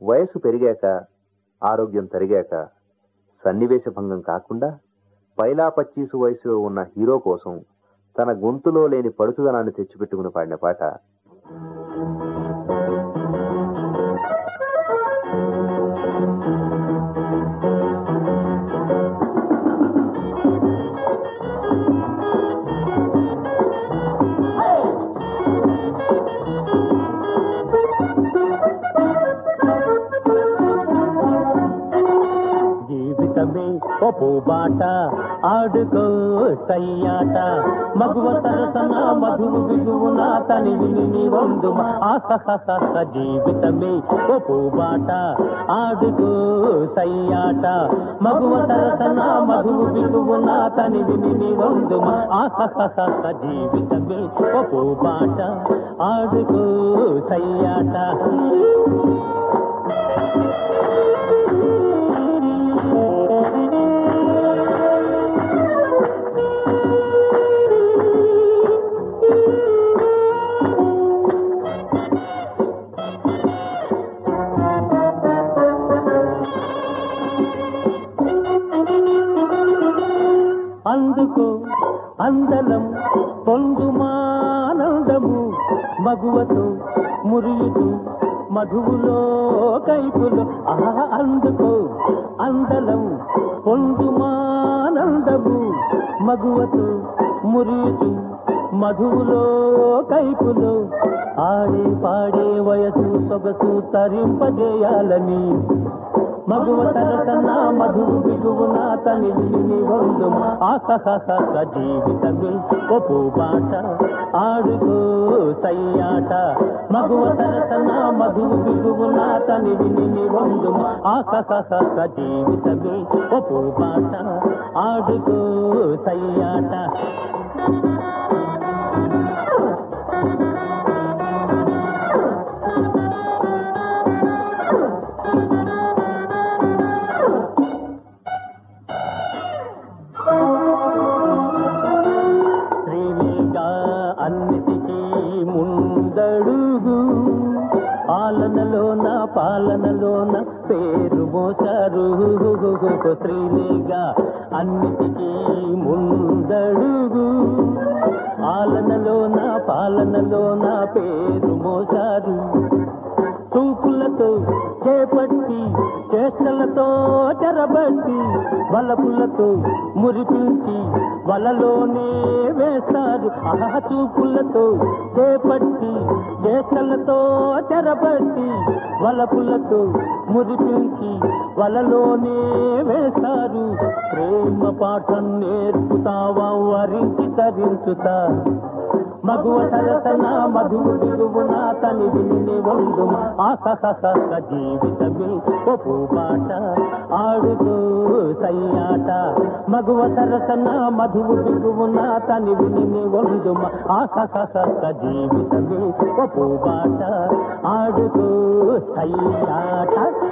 వయసు పెరిగాక ఆరోగ్యం తరిగాక సన్నివేశ భంగం కాకుండా పైలా పచ్చీసు వయసులో ఉన్న హీరో కోసం తన గొంతులో లేని పడుచుదనాన్ని తెచ్చిపెట్టుకుని పాడిన పాట జీవితమే ఒప్పు బాట ఆడుకో సయ్యాట మగువ సరసన మధువు బిగువున తని విని వందు ఆసహస జీవితమే ఒప్పు బాట ఆడుకో సయ్యాట మగువ సరసన మధువు బిగువున తని విని వందు ఆసహస జీవితమే ఒప్పు బాట ఆడుకో సయ్యాట అందుకో అందలం పొందుమానందము మగువతో మురియుతూ మధువులో కైపులు ఆహా అందుకో అందలం పొందుమానందము మగువతో మురియుతూ మధువులో కైపులు ఆడే పాడే వయసు సొగసు తరింపజేయాలని మగువ తరతన మధువు బిగువున తని విని వందు ఆసహస జీవితమే ఒప్పు బాట ఆడుకో సయ్యాట మగువ తరతన మధువు బిగువున తని విని వందు ఆసహస జీవితమే ఒప్పు బాట ఆడుకో సయ్యాట స్త్రీగా అన్నిటికీ ముందడుగు ఆలనలోన పాలనలోన పేరు మోసారు స్త్రీగా అన్నిటికీ ముందడుగు ఆలనలోన పాలనలోన పేరు మోసారు చూపులతో చేపట్టి చేష్టలతో చెరబట్టి వలపులతో మురిపించి వలలోనే వేస్తారు ఆహా చూపులతో చేపట్టి చేష్టలతో చెరబట్టి వలపులతో మురిపించి వలలోనే వేస్తారు ప్రేమ పాఠం నేర్పుతావా వరించి తరించుతా మగువ సరసన మధువు దిగువున తని విని వందు ఆసహస జీవితమే ఒప్పు బాట ఆడుతూ సయ్యాట మగువ సరసన మధువు దిగువున తని విని వందు ఆసహస జీవితమే ఒప్పు బాట ఆడుతూ సయ్యాట